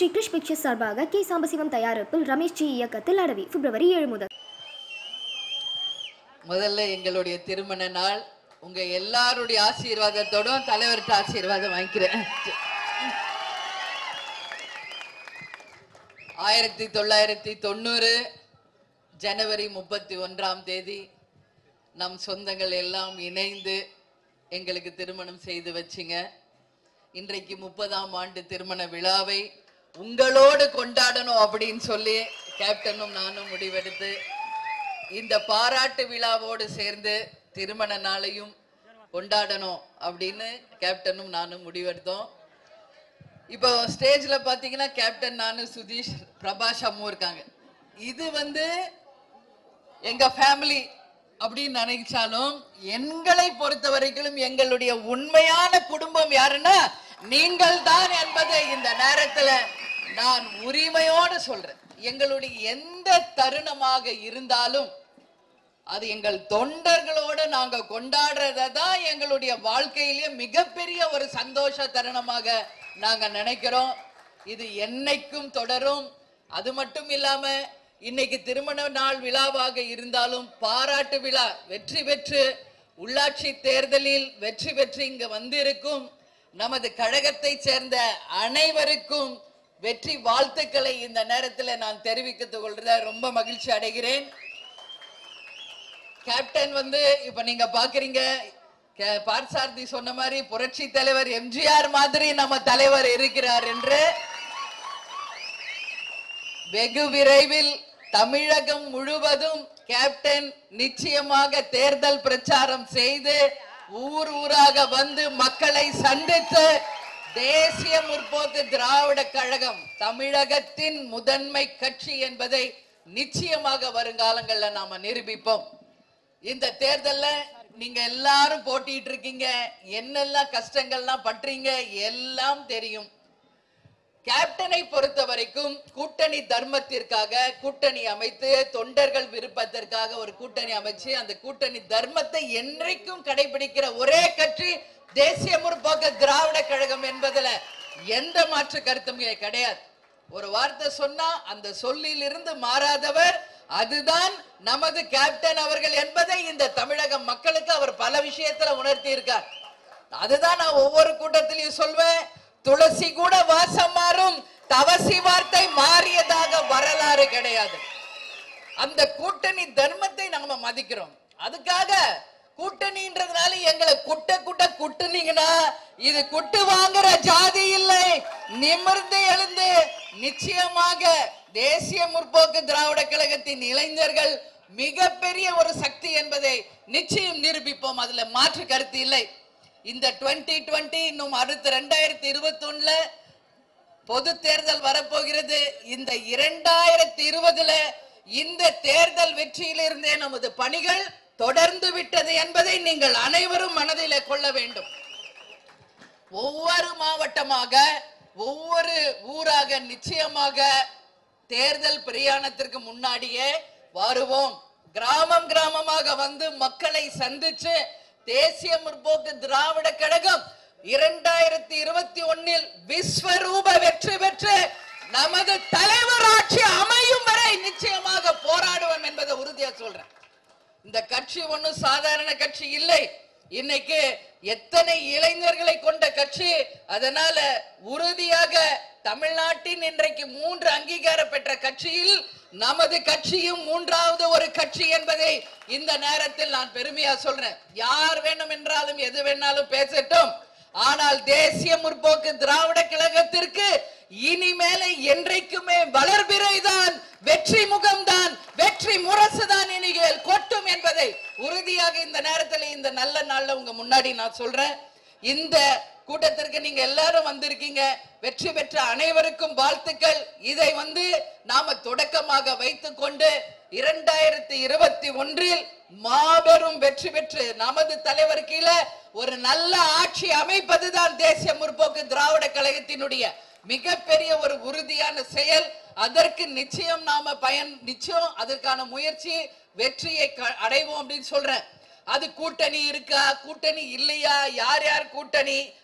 Sri Krish pictures சார்பாக K Sambasivam தயாரிப்பில் Ramesh G இயக்கத்தில் அடவி பிப்ரவரி ஏழு முதல் முதல்ல எங்களுடைய திருமண நாள் உங்க எல்லாருடைய ஆசீர்வாதத்தோடும் தலைவர்கிட்ட ஆசீர்வாதம் வாங்கிக்கிறேன் ஆயிரத்தி தொள்ளாயிரத்தி தொண்ணூறு ஜனவரி முப்பத்தி ஒன்றாம் தேதி நம் சொந்தங்கள் எல்லாம் இணைந்து எங்களுக்கு திருமணம் செய்து வச்சிங்க இன்றைக்கு முப்பதாம் ஆண்டு திருமண விழாவை உங்களோடு கொண்டாடணும் அப்படின்னு சொல்லி கேப்டனும் நானும் முடிவெடுத்து இந்த பாராட்டு விழாவோடு சேர்ந்து திருமண நாளையும் கொண்டாடணும் அப்படின்னு கேப்டனும் நானும் முடிவெடுத்தோம் இப்போ ஸ்டேஜ்ல பாத்தீங்கன்னா கேப்டன் நானு சுதீஷ் பிரபாஷ் அம்மு இருக்காங்க இது வந்து எங்க ஃபேமிலி அப்படின்னு நினைச்சாலும் எங்களை பொறுத்த வரைக்கும் எங்களுடைய உண்மையான குடும்பம் யாருன்னா நீங்கள் தான் என்பதை இந்த நேரத்துல நான் உரிமையோடு சொல்றேன் எங்களுடைய எந்த தருணமாக இருந்தாலும் அது எங்கள் தொண்டர்களோட நாங்க கொண்டாடுறத தான் எங்களுடைய வாழ்க்கையிலேயே மிகப்பெரிய ஒரு சந்தோஷ தருணமாக நாங்க நினைக்கிறோம் இது என்னைக்கும் தொடரும் அது மட்டும் இல்லாம இன்னைக்கு திருமண நாள் விழாவாக இருந்தாலும் பாராட்டு விழா வெற்றி பெற்று உள்ளாட்சி தேர்தலில் வெற்றி பெற்று இங்க வந்திருக்கும் நமது கழகத்தை சேர்ந்த அனைவருக்கும் வெற்றி வாழ்த்துக்களை இந்த நேரத்தில் நான் தெரிவித்துக் கொள்றத ரொம்ப மகிழ்ச்சி அடைகிறேன் கேப்டன் வந்து இப்ப நீங்க பாக்குறீங்க கே- பார்த்தசாரதி சொன்ன மாதிரி புரட்சி தலைவர் எம்ஜிஆர் மாதிரி நம்ம தலைவர் இருக்கிறார் என்று வெகு விரைவில் தமிழகம் முழுவதும் கேப்டன் நிச்சயமாக தேர்தல் பிரச்சாரம் செய்து ஊர் ஊராக வந்து மக்களை சந்தித்து தேசிய முற்போக்கு திராவிட கழகம் தமிழகத்தின் முதன்மை கட்சி என்பதை நிச்சயமாக வருங்காலங்கள்ல நாம நிரூபிப்போம் இந்த தேர்தல்ல நீங்க எல்லாரும் போட்டிட்டு இருக்கீங்க என்னெல்லாம் கஷ்டங்கள்லாம் பண்றீங்க எல்லாம் தெரியும் கேப்டனை பொறுத்த வரைக்கும் கூட்டணி தர்மத்திற்காக கூட்டணி அமைத்து தொண்டர்கள் விருப்பத்திற்காக ஒரு கூட்டணி அமைச்சு அந்த கூட்டணி தர்மத்தை என்றைக்கும் கடைபிடிக்கிற ஒரே கட்சி தேசிய முற்போக்கு திராவிட கழகம் என்பதுல எந்த மாற்று கருத்தும் இங்க கிடையாது ஒரு வார்த்தை சொன்னா அந்த சொல்லில் இருந்து மாறாதவர் அதுதான் நமது கேப்டன் அவர்கள் என்பதை இந்த தமிழக மக்களுக்கு அவர் பல விஷயத்துல உணர்த்தி இருக்கார் அதுதான் நான் ஒவ்வொரு கூட்டத்திலையும் சொல்வேன் துளசி கூட வாசம் மாறும் தவசி வார்த்தை மாறியதாக வரலாறு கிடையாது அந்த கூட்டணி தர்மத்தை நாம மதிக்கிறோம் அதுக்காக கூட்டணின்றதுனால எங்களை குட்ட குட்ட குட்டுனீங்கன்னா இது குட்டு வாங்குற ஜாதி இல்லை நிமிர்ந்து எழுந்து நிச்சயமாக தேசிய முற்போக்கு திராவிட கழகத்தின் இளைஞர்கள் மிகப்பெரிய ஒரு சக்தி என்பதை நிச்சயம் நிரூபிப்போம் அதுல மாற்று கருத்து இல்லை இந்த 2020 இன்னும் அடுத்த ரெண்டாயிரத்தி இருபத்தி ஒண்ணுல பொது தேர்தல் வரப்போகிறது இந்த இரண்டாயிரத்தி இருபதுல இந்த தேர்தல் வெற்றியிலிருந்தே நமது பணிகள் தொடர்ந்து விட்டது என்பதை நீங்கள் அனைவரும் மனதிலே கொள்ள வேண்டும் ஒவ்வொரு மாவட்டமாக ஒவ்வொரு ஊராக நிச்சயமாக தேர்தல் பிரயாணத்திற்கு முன்னாடியே வருவோம் கிராமம் கிராமமாக வந்து மக்களை சந்திச்சு தேசிய முற்போக்கு திராவிட கழகம் இரண்டாயிரத்தி இருபத்தி ஒன்னில் விஸ்வரூப வெற்றி பெற்று நமது தலைவர் ஆட்சி அமையும் வரை நிச்சயமாக போராடுவோம் என்பதை உறுதியா சொல்றேன் இந்த கட்சி ஒண்ணும் சாதாரண கட்சி இல்லை இன்னைக்கு எத்தனை இளைஞர்களை கொண்ட கட்சி அதனால உறுதியாக தமிழ்நாட்டின் இன்றைக்கு மூன்று அங்கீகாரம் பெற்ற கட்சியில் நமது கட்சியும் மூன்றாவது ஒரு கட்சி என்பதை இந்த நேரத்தில் நான் பெருமையா சொல்றேன் யார் வேணும் என்றாலும் எது வேணாலும் பேசட்டும் ஆனால் தேசிய முற்போக்கு திராவிட கழகத்திற்கு இனிமேல என்றைக்குமே வளர்பிறைதான் வெற்றி முகம்தான் வெற்றி முரசுதான் இனிகள் கொட்டும் என்பதை உறுதியாக இந்த நேரத்தில் இந்த நல்ல நாள்ல உங்க முன்னாடி நான் சொல்றேன் இந்த கூட்டத்திற்கு நீங்க எல்லாரும் வந்திருக்கீங்க வெற்றி பெற்ற அனைவருக்கும் வாழ்த்துக்கள் இதை வந்து நாம தொடக்கமாக வைத்துக் கொண்டு இரண்டாயிரத்தி இருபத்தி ஒன்றில் மாபெரும் வெற்றி பெற்று நமது தலைவர் கீழே ஒரு நல்ல ஆட்சி அமைப்பதுதான் தேசிய முற்போக்கு திராவிட கழகத்தினுடைய மிகப்பெரிய ஒரு உறுதியான செயல் அதற்கு நிச்சயம் நாம பயன் நிச்சயம் அதற்கான முயற்சி வெற்றியை க- அடைவோம் அப்படின்னு சொல்றேன் அது கூட்டணி இருக்கா கூட்டணி இல்லையா யார் யார் கூட்டணி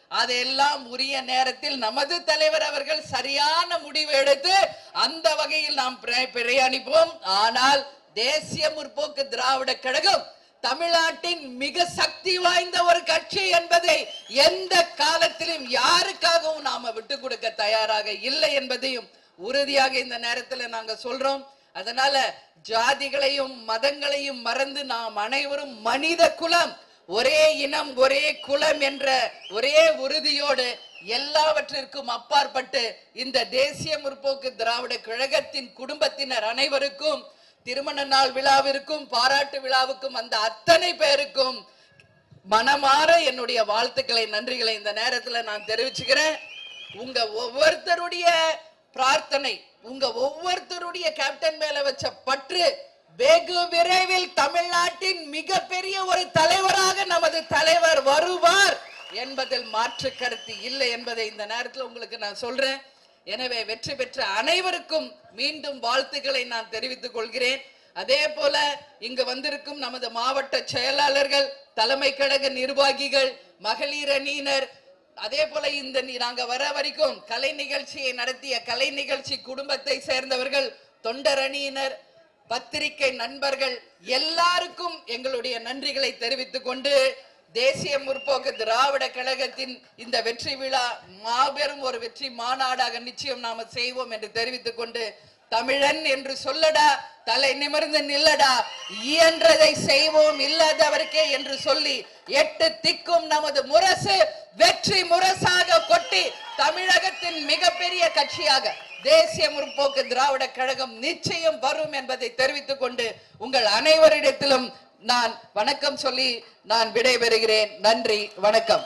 அதெல்லாம் உரிய நேரத்தில் நமது தலைவர் அவர்கள் சரியான முடிவு எடுத்து அந்த வகையில் நாம் பிர- பிரயாணிப்போம் ஆனால் தேசிய முற்போக்கு திராவிட கழகம் தமிழ்நாட்டின் மிக சக்தி வாய்ந்த ஒரு கட்சி என்பதை எந்த காலத்திலும் யாருக்காகவும் நாம விட்டு கொடுக்க தயாராக இல்லை என்பதையும் உறுதியாக இந்த நேரத்தில் நாங்க சொல்றோம் அதனால ஜாதிகளையும் மதங்களையும் மறந்து நாம் அனைவரும் மனித குலம் ஒரே இனம் ஒரே குலம் என்ற ஒரே உறுதியோடு எல்லாவற்றிற்கும் அப்பாற்பட்டு இந்த தேசிய முற்போக்கு திராவிட கழகத்தின் குடும்பத்தினர் அனைவருக்கும் திருமண நாள் விழாவிற்கும் பாராட்டு விழாவுக்கும் அந்த அத்தனை பேருக்கும் மனமாற என்னுடைய வாழ்த்துக்களை நன்றிகளை இந்த நேரத்துல நான் தெரிவிச்சுக்கிறேன் உங்க ஒவ்வொருத்தருடைய பிரார்த்தனை உங்க ஒவ்வொருத்தருடைய கேப்டன் மேல வச்ச பற்று வெகு விரைவில் தமிழ்நாட்டின் மிகப்பெரிய ஒரு தலைவராக நமது தலைவர் வருவார் என்பதில் மாற்று கருத்து இல்லை என்பதை இந்த நேரத்தில் உங்களுக்கு நான் சொல்றேன் எனவே வெற்றி பெற்ற அனைவருக்கும் மீண்டும் வாழ்த்துக்களை நான் தெரிவித்துக் கொள்கிறேன் அதே போல இங்கு வந்திருக்கும் நமது மாவட்ட செயலாளர்கள் தலைமை கழக நிர்வாகிகள் மகளிர் அணியினர் அதே போல இந்த நி- நாங்க வர வரைக்கும் கலை நிகழ்ச்சியை நடத்திய கலை நிகழ்ச்சி குடும்பத்தை சேர்ந்தவர்கள் தொண்டர் அணியினர் பத்திரிகை நண்பர்கள் எல்லாருக்கும் எங்களுடைய நன்றிகளை தெரிவித்துக் கொண்டு தேசிய முற்போக்கு திராவிட கழகத்தின் இந்த வெற்றி விழா மாபெரும் ஒரு வெற்றி மாநாடாக நிச்சயம் நாம செய்வோம் என்று தெரிவித்துக் கொண்டு தமிழன் என்று சொல்லடா தலை நிமிர்ந்து நில்லடா இயன்றதை செய்வோம் இல்லாதவருக்கே என்று சொல்லி எட்டு திக்கும் நமது முரசு வெற்றி முரசாக கொட்டி தமிழகத்தின் மிகப்பெரிய கட்சியாக தேசிய முற்போக்கு திராவிட கழகம் நிச்சயம் வரும் என்பதை தெரிவித்துக் கொண்டு உங்கள் அனைவரிடத்திலும் நான் வணக்கம் சொல்லி நான் விடைபெறுகிறேன் நன்றி வணக்கம்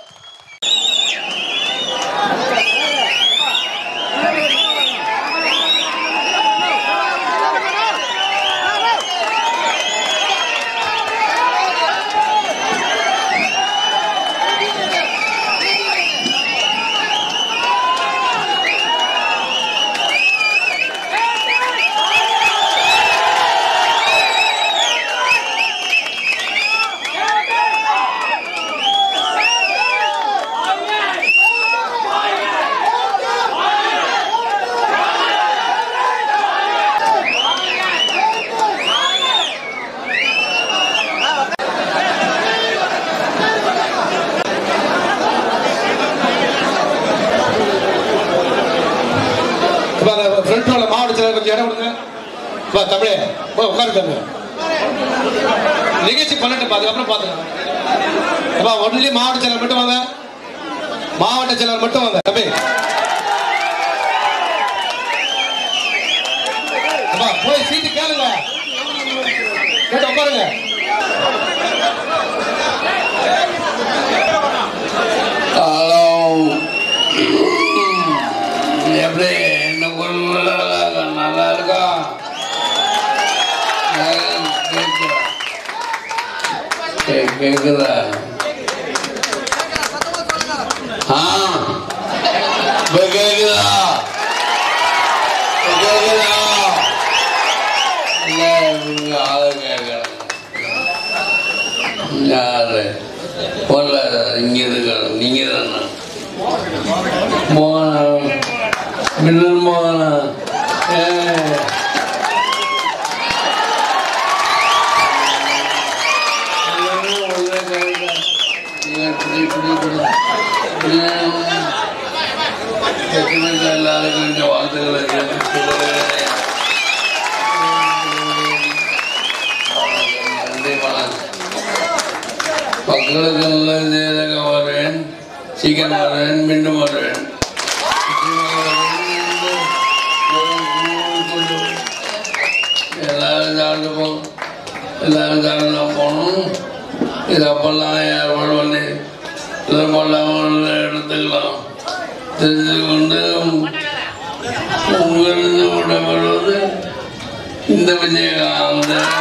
இப்போ அந்த ஃப்ரண்ட் ரோல மாவட்ட செயலர் கொஞ்சம் இடம் கொடுங்க வா தமிழே போ உட்காரு தம்பி நிகழ்ச்சி பண்ணட்டும் அதுக்கப்புறம் பார்த்துக்கலாம் அப்பா ஒன்லி மாவட்ட செயலர் மட்டும் வாங்க மாவட்ட செயலர் மட்டும் வாங்க தம்பி அப்பா போய் சீட்டு கேளுங்க கேட்டு உட்காருங்க ஹலோ எப்படி என்ன குரல் நல்லா இருக்கா கே- கேக்குதா ஆ இப்ப கேக்குதா இப்ப கேக்குதா இல்ல இவங்க ஆளு கேட்கல யாரு போல இங்க இருக்க நீங்க தானே மோகனா மின்னல் மோகனா ஏ. எல்லாரும் ஒரே கைதான். நீங்க இப்படி, இப்படி, இப்படி. ஏன்? எத்தனை எல்லாருக்கும் இந்த வாழ்த்துக்களை தெரிவித்துக் நன்றி வணக்கம் மக்களுக்கு நல்ல நேராக வருவேன் சீக்கிரம் வருவேன் மீண்டும் வருவேன் எல்லாரும் சாப்பிட்டு போ எல்லாரும் சாப்பிட்டு போகணும் இது அப்பெல்லாம் ஏற்பாடு பண்ணி இதை பண்ணாமல் எடுத்துக்கலாம் தெரிந்து கொண்டு உங்களிருந்து விடப்படுவது இந்த விஜயகாந்த்